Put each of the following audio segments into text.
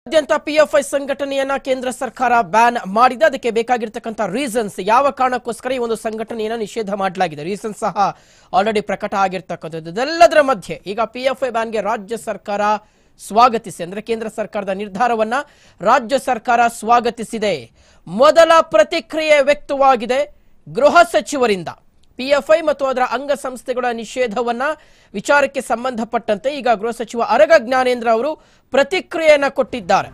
ರಾಜ್ಯಾದ್ಯಂತ ಪಿಎಫ್ಐ ಸಂಘಟನೆಯನ್ನ ಕೇಂದ್ರ ಸರ್ಕಾರ ಬ್ಯಾನ್ ಮಾಡಿದೆ ಅದಕ್ಕೆ ಬೇಕಾಗಿರ್ತಕ್ಕಂಥ ರೀಸನ್ಸ್ ಯಾವ ಕಾರಣಕ್ಕೋಸ್ಕರ ಈ ಒಂದು ಸಂಘಟನೆಯನ್ನ ನಿಷೇಧ ಮಾಡಲಾಗಿದೆ ರೀಸನ್ ಸಹ ಆಲ್ರೆಡಿ ಪ್ರಕಟ ಆಗಿರ್ತಕ್ಕಂಥದ್ದು ಇದೆಲ್ಲದರ ಮಧ್ಯೆ ಈಗ ಪಿಎಫ್ಐ ಬ್ಯಾನ್ಗೆ ರಾಜ್ಯ ಸರ್ಕಾರ ಸ್ವಾಗತಿಸಿ ಅಂದ್ರೆ ಕೇಂದ್ರ ಸರ್ಕಾರದ ನಿರ್ಧಾರವನ್ನ ರಾಜ್ಯ ಸರ್ಕಾರ ಸ್ವಾಗತಿಸಿದೆ ಮೊದಲ ಪ್ರತಿಕ್ರಿಯೆ ವ್ಯಕ್ತವಾಗಿದೆ ಗೃಹ ಸಚಿವರಿಂದ ಪಿಎಫ್ಐ ಮತ್ತು ಅದರ ಅಂಗಸಂಸ್ಥೆಗಳ ನಿಷೇಧವನ್ನ ವಿಚಾರಕ್ಕೆ ಸಂಬಂಧಪಟ್ಟಂತೆ ಈಗ ಗೃಹ ಸಚಿವ ಅರಗ ಜ್ಞಾನೇಂದ್ರ ಅವರು ಪ್ರತಿಕ್ರಿಯೆಯನ್ನ ಕೊಟ್ಟಿದ್ದಾರೆ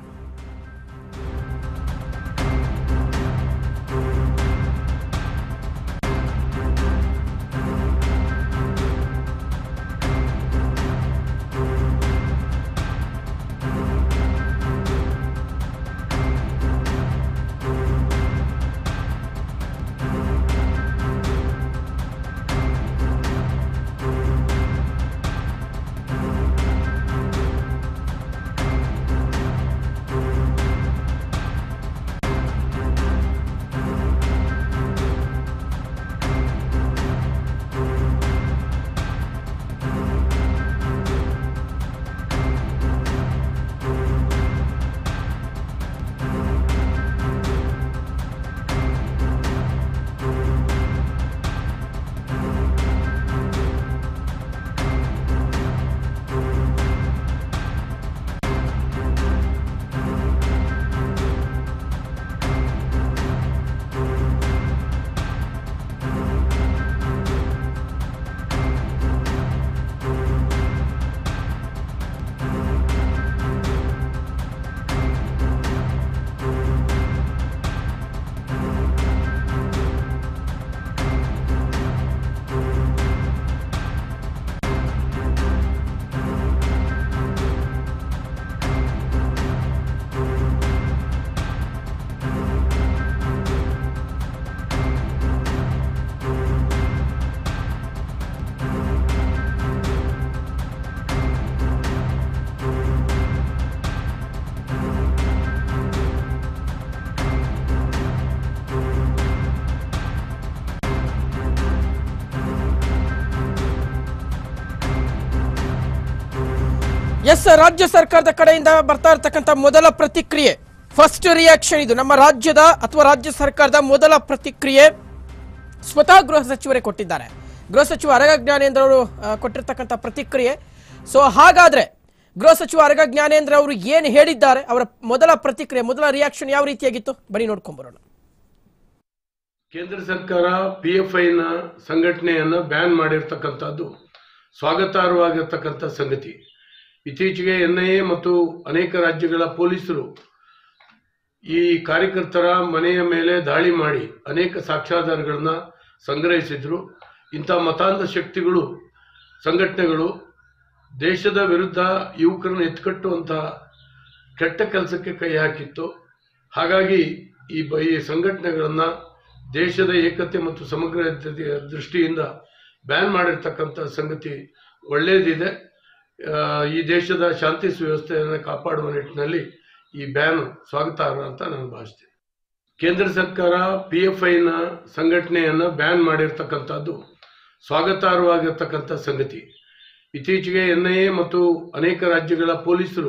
ಎಸ್ ರಾಜ್ಯ ಸರ್ಕಾರದ ಕಡೆಯಿಂದ ಬರ್ತಾ ಇರತಕ್ಕಂಥ ಮೊದಲ ಪ್ರತಿಕ್ರಿಯೆ ಫಸ್ಟ್ ರಿಯಾಕ್ಷನ್ ಇದು ನಮ್ಮ ರಾಜ್ಯದ ಅಥವಾ ರಾಜ್ಯ ಸರ್ಕಾರದ ಮೊದಲ ಪ್ರತಿಕ್ರಿಯೆ ಸ್ವತಃ ಗೃಹ ಸಚಿವರೇ ಕೊಟ್ಟಿದ್ದಾರೆ ಗೃಹ ಸಚಿವ ಅರಗ ಜ್ಞಾನೇಂದ್ರ ಅವರು ಆ, ಕೊಟ್ಟಿರ್ತಕ್ಕಂಥ ಪ್ರತಿಕ್ರಿಯೆ ಸೊ ಹಾಗಾದ್ರೆ ಗೃಹ ಸಚಿವ ಅರಗ ಜ್ಞಾನೇಂದ್ರ ಅವರು ಏನು ಹೇಳಿದ್ದಾರೆ ಅವರ ಮೊದಲ ಪ್ರತಿಕ್ರಿಯೆ ಮೊದಲ ರಿಯಾಕ್ಷನ್ ಯಾವ ರೀತಿಯಾಗಿತ್ತು ಬನ್ನಿ ನೋಡ್ಕೊಂಬರೋಣ ಕೇಂದ್ರ ಸರ್ಕಾರ ಪಿ ಎಫ್ ಐನ ಸಂಘಟನೆಯನ್ನು ಬ್ಯಾನ್ ಮಾಡಿರ್ತಕ್ಕಂಥದ್ದು ಸ್ವಾಗತಾರ್ಹವಾಗಿರ್ತಕ್ಕಂಥ ಸಂಗತಿ ಇತ್ತೀಚೆಗೆ ಎನ್ ಐ ಎ ಮತ್ತು ಅನೇಕ ರಾಜ್ಯಗಳ ಪೊಲೀಸರು ಈ ಕಾರ್ಯಕರ್ತರ ಮನೆಯ ಮೇಲೆ ದಾಳಿ ಮಾಡಿ ಅನೇಕ ಸಾಕ್ಷ್ಯಾಧಾರಗಳನ್ನ ಸಂಗ್ರಹಿಸಿದ್ರು ಇಂಥ ಮತಾಂಧ ಶಕ್ತಿಗಳು ಸಂಘಟನೆಗಳು ದೇಶದ ವಿರುದ್ಧ ಯುವಕರನ್ನು ಎತ್ಕಟ್ಟುವಂತಹ ಕೆಟ್ಟ ಕೆಲಸಕ್ಕೆ ಕೈ ಹಾಕಿತ್ತು ಹಾಗಾಗಿ ಈ ಬ ಈ ಸಂಘಟನೆಗಳನ್ನು ದೇಶದ ಏಕತೆ ಮತ್ತು ಸಮಗ್ರತೆಯ ದೃಷ್ಟಿಯಿಂದ ಬ್ಯಾನ್ ಮಾಡಿರ್ತಕ್ಕಂಥ ಸಂಗತಿ ಒಳ್ಳೆಯದಿದೆ ಆ, ಈ ದೇಶದ ಶಾಂತಿ ಸುವ್ಯವಸ್ಥೆಯನ್ನು ಕಾಪಾಡುವ ನಿಟ್ಟಿನಲ್ಲಿ ಈ ಬ್ಯಾನ್ ಸ್ವಾಗತಾರ್ಹ ಅಂತ ನಾನು ಭಾವಿಸ್ತೇನೆ ಕೇಂದ್ರ ಸರ್ಕಾರ ಪಿ ಎಫ್ ಐನ ಸಂಘಟನೆಯನ್ನು ಬ್ಯಾನ್ ಮಾಡಿರ್ತಕ್ಕಂಥದ್ದು ಸ್ವಾಗತಾರ್ಹವಾಗಿರ್ತಕ್ಕಂಥ ಸಂಗತಿ ಇತ್ತೀಚೆಗೆ ಎನ್ ಐ ಎ ಮತ್ತು ಅನೇಕ ರಾಜ್ಯಗಳ ಪೊಲೀಸರು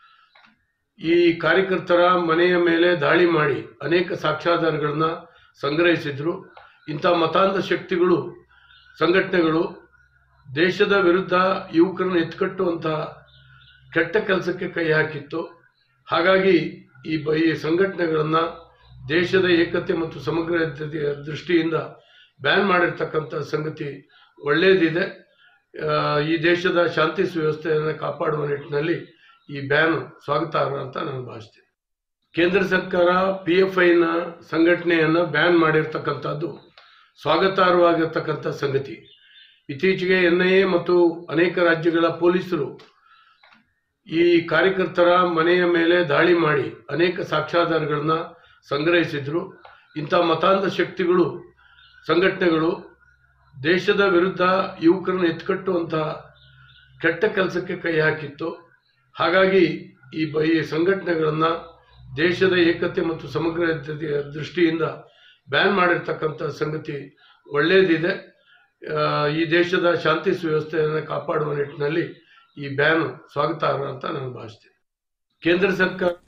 ಈ ಕಾರ್ಯಕರ್ತರ ಮನೆಯ ಮೇಲೆ ದಾಳಿ ಮಾಡಿ ಅನೇಕ ಸಾಕ್ಷ್ಯಾಧಾರಗಳನ್ನ ಸಂಗ್ರಹಿಸಿದ್ರು ಇಂಥ ಮತಾಂಧ ಶಕ್ತಿಗಳು ಸಂಘಟನೆಗಳು ದೇಶದ ವಿರುದ್ಧ ಯುವಕರನ್ನು ಎತ್ಕಟ್ಟುವಂತಹ ಕೆಟ್ಟ ಕೆಲಸಕ್ಕೆ ಕೈ ಹಾಕಿತ್ತು ಹಾಗಾಗಿ ಈ ಬ ಈ ಸಂಘಟನೆಗಳನ್ನು ದೇಶದ ಏಕತೆ ಮತ್ತು ಸಮಗ್ರತೆಯ ದೃಷ್ಟಿಯಿಂದ ಬ್ಯಾನ್ ಮಾಡಿರ್ತಕ್ಕಂಥ ಸಂಗತಿ ಒಳ್ಳೆಯದಿದೆ ಆ, ಈ ದೇಶದ ಶಾಂತಿ ಸುವ್ಯವಸ್ಥೆಯನ್ನು ಕಾಪಾಡುವ ನಿಟ್ಟಿನಲ್ಲಿ ಈ ಬ್ಯಾನ್ ಸ್ವಾಗತಾರ್ಹ ಅಂತ ನಾನು ಭಾವಿಸ್ತೇನೆ ಕೇಂದ್ರ ಸರ್ಕಾರ ಪಿ ಎಫ್ ಐನ ಸಂಘಟನೆಯನ್ನು ಬ್ಯಾನ್ ಮಾಡಿರ್ತಕ್ಕಂಥದ್ದು ಸ್ವಾಗತಾರ್ಹವಾಗಿರ್ತಕ್ಕಂಥ ಸಂಗತಿ ಇತ್ತೀಚೆಗೆ ಎನ್ ಐ ಎ ಮತ್ತು ಅನೇಕ ರಾಜ್ಯಗಳ ಪೊಲೀಸರು ಈ ಕಾರ್ಯಕರ್ತರ ಮನೆಯ ಮೇಲೆ ದಾಳಿ ಮಾಡಿ ಅನೇಕ ಸಾಕ್ಷ್ಯಾಧಾರಗಳನ್ನ ಸಂಗ್ರಹಿಸಿದ್ರು ಇಂಥ ಮತಾಂಧ ಶಕ್ತಿಗಳು ಸಂಘಟನೆಗಳು ದೇಶದ ವಿರುದ್ಧ ಯುವಕರನ್ನು ಎತ್ಕಟ್ಟುವಂತಹ ಕೆಟ್ಟ ಕೆಲಸಕ್ಕೆ ಕೈ ಹಾಕಿತ್ತು ಹಾಗಾಗಿ ಈ ಬ ಈ ಸಂಘಟನೆಗಳನ್ನು ದೇಶದ ಏಕತೆ ಮತ್ತು ಸಮಗ್ರತೆಯ ದೃಷ್ಟಿಯಿಂದ ಬ್ಯಾನ್ ಮಾಡಿರ್ತಕ್ಕಂಥ ಸಂಗತಿ ಒಳ್ಳೆಯದಿದೆ ಆ, ಈ ದೇಶದ ಶಾಂತಿ ಸುವ್ಯವಸ್ಥೆಯನ್ನು ಕಾಪಾಡುವ ನಿಟ್ಟಿನಲ್ಲಿ ಈ ಬ್ಯಾನ್ ಸ್ವಾಗತಾರ್ಹ ಅಂತ ನಾನು ಭಾವಿಸ್ತೇನೆ ಕೇಂದ್ರ ಸರ್ಕಾರ